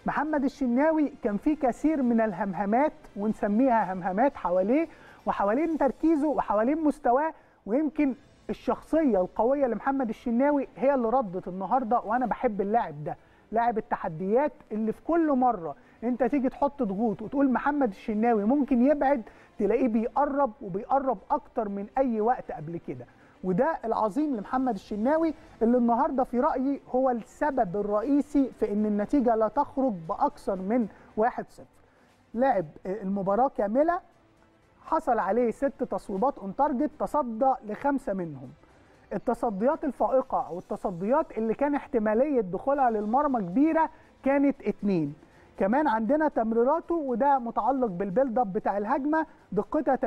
محمد الشناوي كان في كثير من الهمهمات ونسميها همهمات حواليه وحوالين تركيزه وحوالين مستواه ويمكن الشخصيه القويه لمحمد الشناوي هي اللي ردت النهارده وانا بحب اللاعب ده لاعب التحديات اللي في كل مره انت تيجي تحط ضغوط وتقول محمد الشناوي ممكن يبعد تلاقيه بيقرب وبيقرب اكتر من اي وقت قبل كده وده العظيم لمحمد الشناوي اللي النهارده في رايي هو السبب الرئيسي في ان النتيجه لا تخرج باكثر من 1-0 لعب المباراه كامله حصل عليه ست تصويبات اون تارجت تصدى لخمسه منهم التصديات الفائقه او التصديات اللي كان احتماليه دخولها للمرمى كبيره كانت اتنين كمان عندنا تمريراته وده متعلق بالبيلد اب بتاع الهجمه دقتها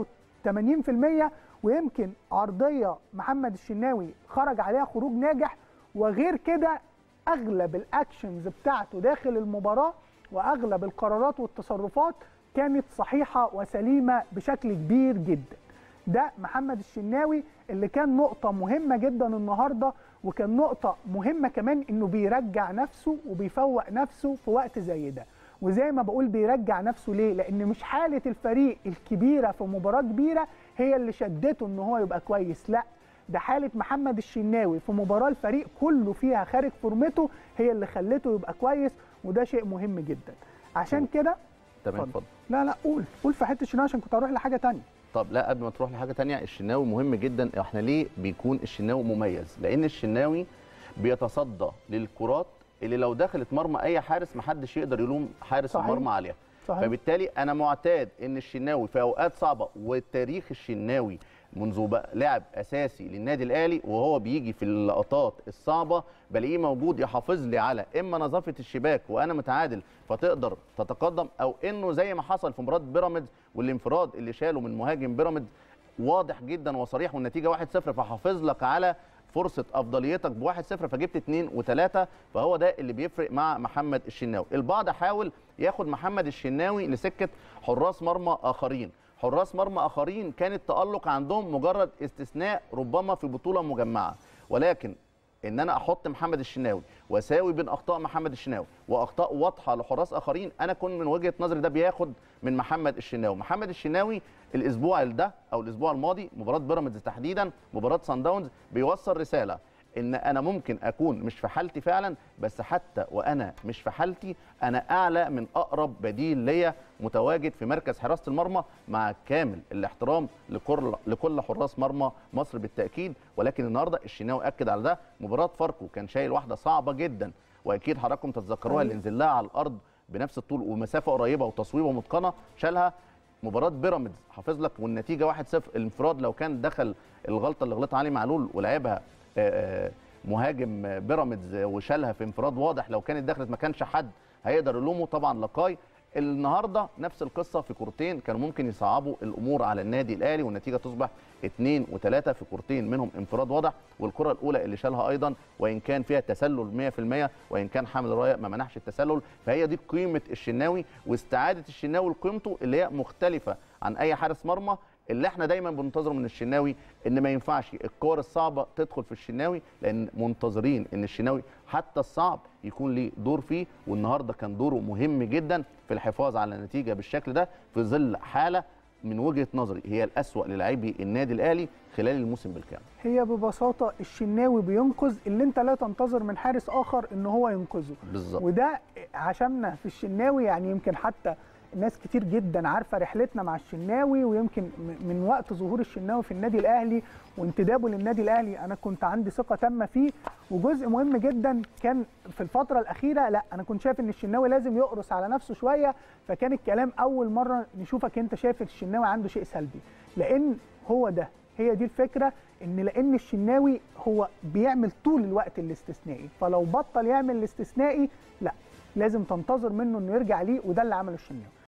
83% ويمكن عرضيه محمد الشناوي خرج عليها خروج ناجح وغير كده اغلب الاكشنز بتاعته داخل المباراه واغلب القرارات والتصرفات كانت صحيحه وسليمه بشكل كبير جدا ده محمد الشناوي اللي كان نقطه مهمه جدا النهارده وكان نقطه مهمه كمان انه بيرجع نفسه وبيفوق نفسه في وقت زي ده وزي ما بقول بيرجع نفسه ليه لان مش حاله الفريق الكبيره في مباراه كبيره هي اللي شدته ان هو يبقى كويس لا ده حاله محمد الشناوي في مباراه الفريق كله فيها خارج فورمته هي اللي خلته يبقى كويس وده شيء مهم جدا عشان كده تمام اتفضل. اتفضل لا لا قول قول في حته الشناوي عشان كنت هروح لحاجه تانية طب لا قبل ما تروح لحاجه تانية الشناوي مهم جدا احنا ليه بيكون الشناوي مميز لان الشناوي بيتصدى للكرات اللي لو دخلت مرمى اي حارس محدش يقدر يلوم حارس صحيح. المرمى عليها صحيح فبالتالي انا معتاد ان الشناوي في اوقات صعبه وتاريخ الشناوي منذ بقى لاعب اساسي للنادي الاهلي وهو بيجي في اللقطات الصعبه بلاقيه موجود يحافظ لي على اما نظافه الشباك وانا متعادل فتقدر تتقدم او انه زي ما حصل في مباراه بيراميدز والانفراد اللي شاله من مهاجم بيراميدز واضح جدا وصريح والنتيجه 1-0 فحافظ لك على فرصه افضليتك ب 1-0 فجبت 2 و3 فهو ده اللي بيفرق مع محمد الشناوي البعض حاول ياخد محمد الشناوي لسكه حراس مرمى اخرين حراس مرمى اخرين كان التالق عندهم مجرد استثناء ربما في بطوله مجمعه ولكن ان انا احط محمد الشناوي واساوي بين اخطاء محمد الشناوي واخطاء واضحه لحراس اخرين انا كنت من وجهه نظري ده بياخد من محمد الشناوي محمد الشناوي الاسبوع ده او الاسبوع الماضي مباراه بيراميدز تحديدا مباراه سان داونز بيوصل رساله ان انا ممكن اكون مش في حالتي فعلا بس حتى وانا مش في حالتي انا اعلى من اقرب بديل ليا متواجد في مركز حراسه المرمى مع كامل الاحترام لكل لكل حراس مرمى مصر بالتاكيد ولكن النهارده الشناوي اكد على ده مباراه فاركو كان شايل واحده صعبه جدا واكيد حضراتكم تتذكروها اللي نزل لها على الارض بنفس الطول ومسافه قريبه وتصويبه متقنه شالها مباراه بيراميدز حافظ لك والنتيجه 1-0 الانفراد لو كان دخل الغلطه اللي غلطها علي معلول ولعبها آه، آه، مهاجم بيراميدز وشالها في انفراد واضح لو كانت دخلت ما كانش حد هيقدر يلومه طبعا لقاي النهارده نفس القصه في كورتين كانوا ممكن يصعبوا الامور على النادي الاهلي والنتيجه تصبح اثنين وثلاثه في كورتين منهم انفراد واضح والكره الاولى اللي شالها ايضا وان كان فيها تسلل 100% وان كان حامل الرايه ما منحش التسلل فهي دي قيمه الشناوي واستعاده الشناوي لقيمته اللي هي مختلفه عن اي حارس مرمى اللي احنا دايما بننتظره من الشناوي ان ما ينفعش الكور الصعبه تدخل في الشناوي لان منتظرين ان الشناوي حتى الصعب يكون ليه دور فيه والنهارده كان دوره مهم جدا في الحفاظ على النتيجه بالشكل ده في ظل حاله من وجهه نظري هي الاسوا للاعبي النادي الاهلي خلال الموسم بالكامل هي ببساطه الشناوي بينقذ اللي انت لا تنتظر من حارس اخر ان هو ينقذه بالظبط وده عشمنا في الشناوي يعني يمكن حتى ناس كتير جدا عارفه رحلتنا مع الشناوي ويمكن م- من وقت ظهور الشناوي في النادي الاهلي وانتدابه للنادي الاهلي انا كنت عندي ثقه تامه فيه وجزء مهم جدا كان في الفتره الاخيره لا انا كنت شايف ان الشناوي لازم يقرص على نفسه شويه فكان الكلام اول مره نشوفك انت شايف الشناوي عنده شيء سلبي لان هو ده هي دي الفكره ان لان الشناوي هو بيعمل طول الوقت الاستثنائي فلو بطل يعمل الاستثنائي لا لازم تنتظر منه انه يرجع ليه وده اللي عمله الشناوي